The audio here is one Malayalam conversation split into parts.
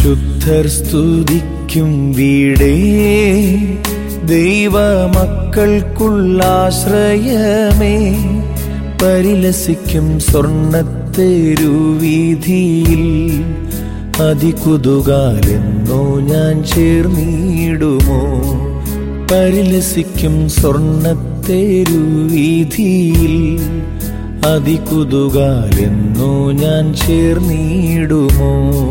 ശുദ്ധർ സ്തുതിക്കും വീടേ ദൈവമക്കൾക്കുള്ളാശ്രയമേ പരിലസിക്കും സ്വർണത്തെരുവീതിയിൽ അതികുതുകാലെന്നോ ഞാൻ ചേർന്നിടുമോ പരിലസിക്കും സ്വർണത്തെരുവീതിയിൽ അതികുതുകാലെന്നോ ഞാൻ ചേർന്നിടുമോ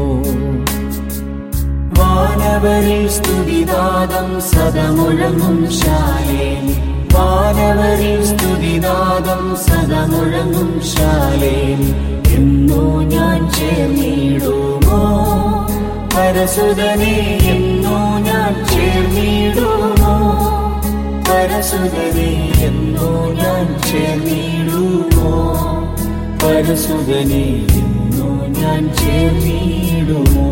വാനവരിൽ സ്തുതിനാദം സദമുഴങ്ങും ശാലേൻ വാനവരിൽ സ്തുതിനാദം സദമുഴങ്ങും ശാലേൻ എന്നോ ഞാൻ ചേർന്നിടുമോ പരസുതനെ എന്നോ ഞാൻ ചേർന്നിടുമോ പരസുതനെ എന്നോ ഞാൻ ചേർന്നിടുമോ പരസുതനെ എന്നോ ഞാൻ ചേർന്നിടുമോ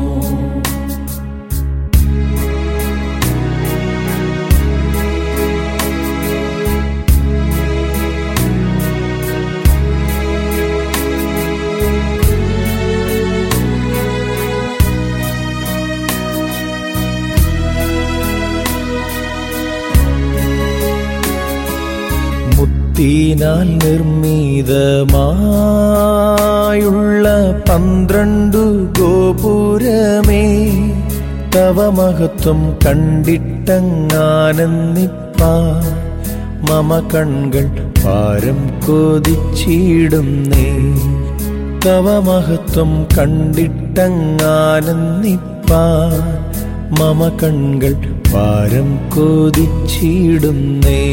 മുത്തിനാൽ നിർമ്മിതമായുള്ള പന്ത്രണ്ടു ഗോപുരമേ തവ മഹത്വം കണ്ടിട്ടങ്ങാനന്ദിപ്പാ മമ കൺകൾ പാരം കൊതിച്ചിടുന്നേ തവ മഹത്വം കണ്ടിട്ടങ്ങാനന്ദിപ്പാ മമ കൺകൾ പാരം കൊതിച്ചിടുന്നേ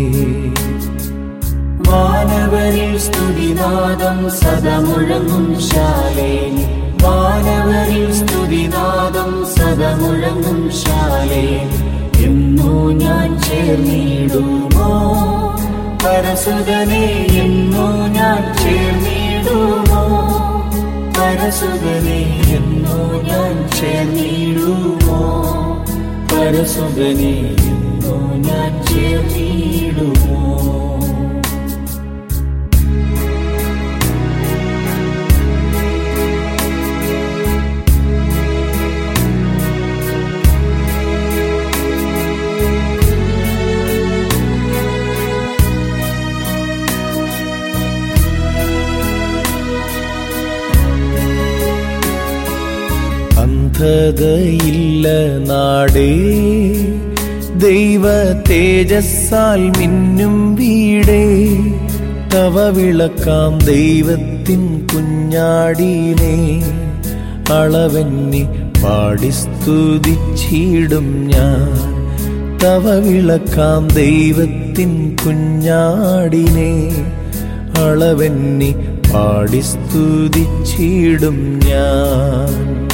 വാനവരിൽ സ്തുതിനാദം സദമുഴങ്ങും ശാലേൻ വാനവരിൽ സ്തുതിനാദം സദമുഴങ്ങും ശാലേൻ എന്നോ ഞാൻ ചേർന്നിടുമോ പരസുതനെ എന്നോ ഞാൻ ചേർന്നിടുമോ പരസുതനെ എന്നോ ഞാൻ ചേർന്നിടുമോ പരസുതനെ എന്നോ ഞാൻ ചേർന്നിടുമോ അന്ധതയില്ല നാടേ ദൈവ തേജസ്സാൽ മിന്നും വീടേ തവ വിളക്കാം ദൈവത്തിൻ കുഞ്ഞാടീനെ അളവെന്നി പാടി സ്തുതിച്ചിടും ഞാൻ തവ വിളക്കാം ദൈവത്തിൻ കുഞ്ഞാടിനെ അളവെന്നി പാടി സ്തുതിച്ചിടും ഞാൻ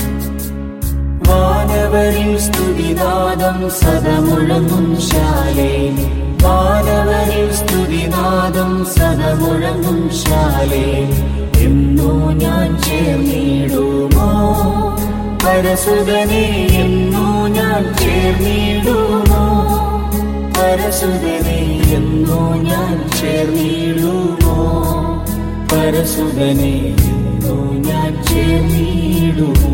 വാനവരിൽ സ്തുതിനാദം സദമുഴങ്ങും ശാലേൻ വാനവരിൽ സ്തുതിനാദം സദമുഴങ്ങും ശാലേൻ എന്നോ ഞാൻ ചേർന്നിടുമോ പരസുതനെ എന്നോ ഞാൻ ചേർന്നിടുമോ പരസുതനെ എന്നോ ഞാൻ ചേർന്നിടുമോ പരസുതനെ എന്നോ ഞാൻ ചേർന്നിടുമോ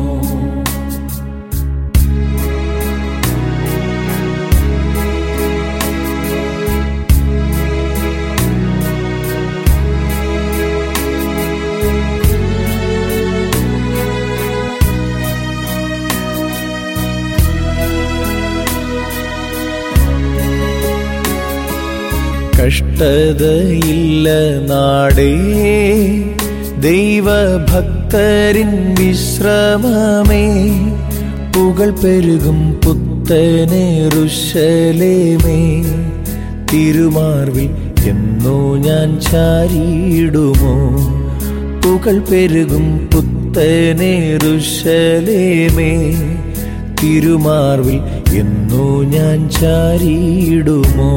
കഷ്ടതയില്ല നാടേ ദൈവഭക്തരിൻ വിശ്രമമേ പുകൾ പെരുകും പുത്തനെ ഋഷലേമേ തിരുമാർവിൽ എന്നോ ഞാൻ ചാരിയിടുമോ പുകൾ പെരുകും പുത്തനെ ഋഷലേമേ തിരുമാർവിൽ എന്നോ ഞാൻ ചാരിയിടുമോ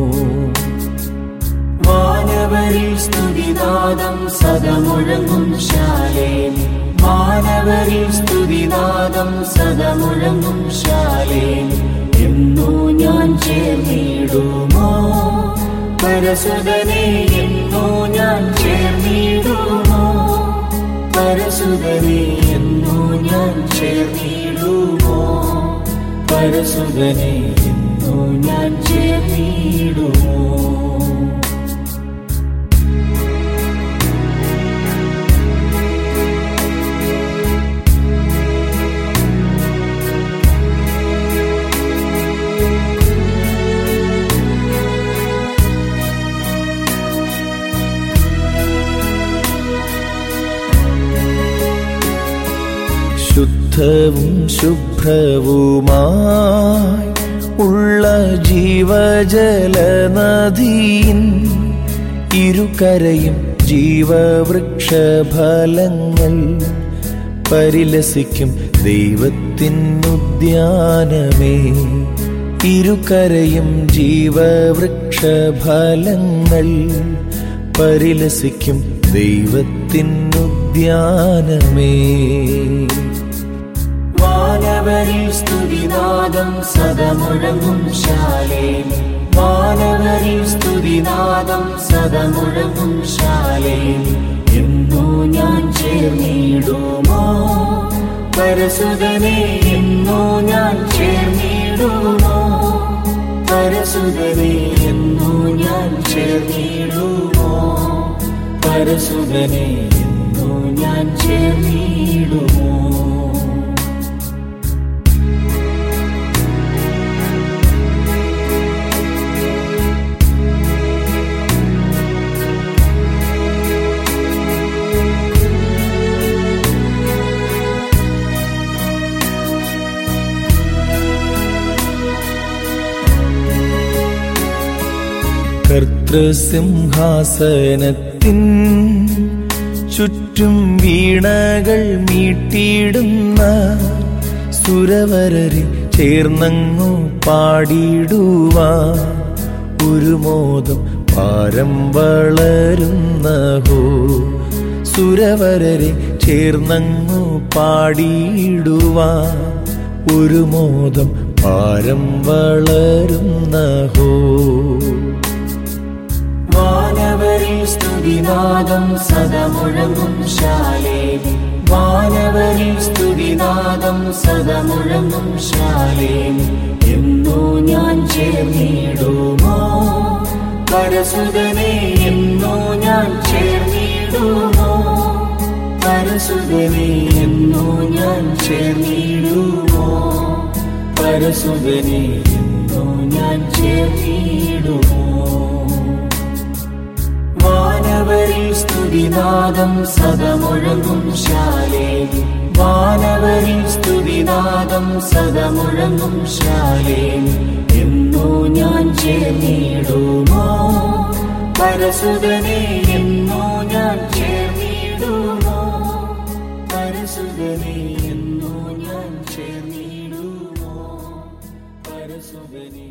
വാനവരിൽ സ്തുതിനാദം സദമുഴങ്ങും ശാലേൻ വാനവരിൽ സ്തുതിനാദം സദമുഴങ്ങും ശാലേൻ എന്നോ ഞാൻ ചേർന്നിടുമോ പരസുതനെ എന്നോ ഞാൻ ചേർന്നിടുമോ പരസുതനെ എന്നോ ഞാൻ ചേർന്നിടുമോ പരസുതനെ എന്നോ ഞാൻ ചേർന്നിടുമോ ശുദ്ധവും ശുഭ്രവുമായി ഉള്ള ജീവജല നദിയിൻ ഇരുകരയും ജീവവൃക്ഷഫലങ്ങൾ പരിലസിക്കും ദൈവത്തിനുദ്യാനമേ ഇരുകരയും ജീവവൃക്ഷഫലങ്ങൾ പരിലസിക്കും ദൈവത്തിനുദ്യാനമേ വാനവരിൽ സ്തുതിനാദം സദമുഴങ്ങും ശാലേം വാനവരിൽ സ്തുതിനാദം സദമുഴങ്ങും ശാലേം എന്നോ ഞാൻ ചേർന്നിടുമോ പരസുതനെ എന്നോ ഞാൻ ചേർന്നിടുമോ പരസുതനെ എന്നോ ഞാൻ ചേർന്നിടുമോ പരസുതനെ എന്നോ ഞാൻ ചേർന്നിടുമോ കർത്തൃസിംഹാസനത്തിൻ ചുറ്റും വീണകൾ മീട്ടിയിടുന്ന സുരവരരി ചേർന്നങ്ങു പാടിയിടുവാ ഒരു മോദം പാരം വളരുന്നഹോ സുരവരരെ ചേർന്നങ്ങു പാടിയിടുവാ ഒരു മോദം പാരം വളരുന്നഹോ വാനവരിൽ സ്തുതിനാദം സദമുഴങ്ങും ശാലേം വാനവരിൽ സ്തുതിനാദം സദമുഴങ്ങും ശാലേം എന്നോ ഞാൻ ചേർന്നിടുമോ പരസുതനെ എന്നോ ഞാൻ ചേർന്നിടുമോ പരസുതനെ എന്നോ ഞാൻ ചേർന്നിടുമോ പരസുതനെ എന്നോ ഞാൻ ചേർന്നിടുമോ വാനവരിൽ സ്തുതിനാദം സദമുഴങ്ങും ശാലേം വാനവരിൽ സ്തുതിനാദം സദമുഴങ്ങും ശാലേം എന്നോ ഞാൻ ചേർന്നിടുമോ പരസുതനെ എന്നോ ഞാൻ ചേർന്നിടുമോ പരസുതനെ എന്നോ ഞാൻ ചേർന്നിടുമോ പരസുതനെ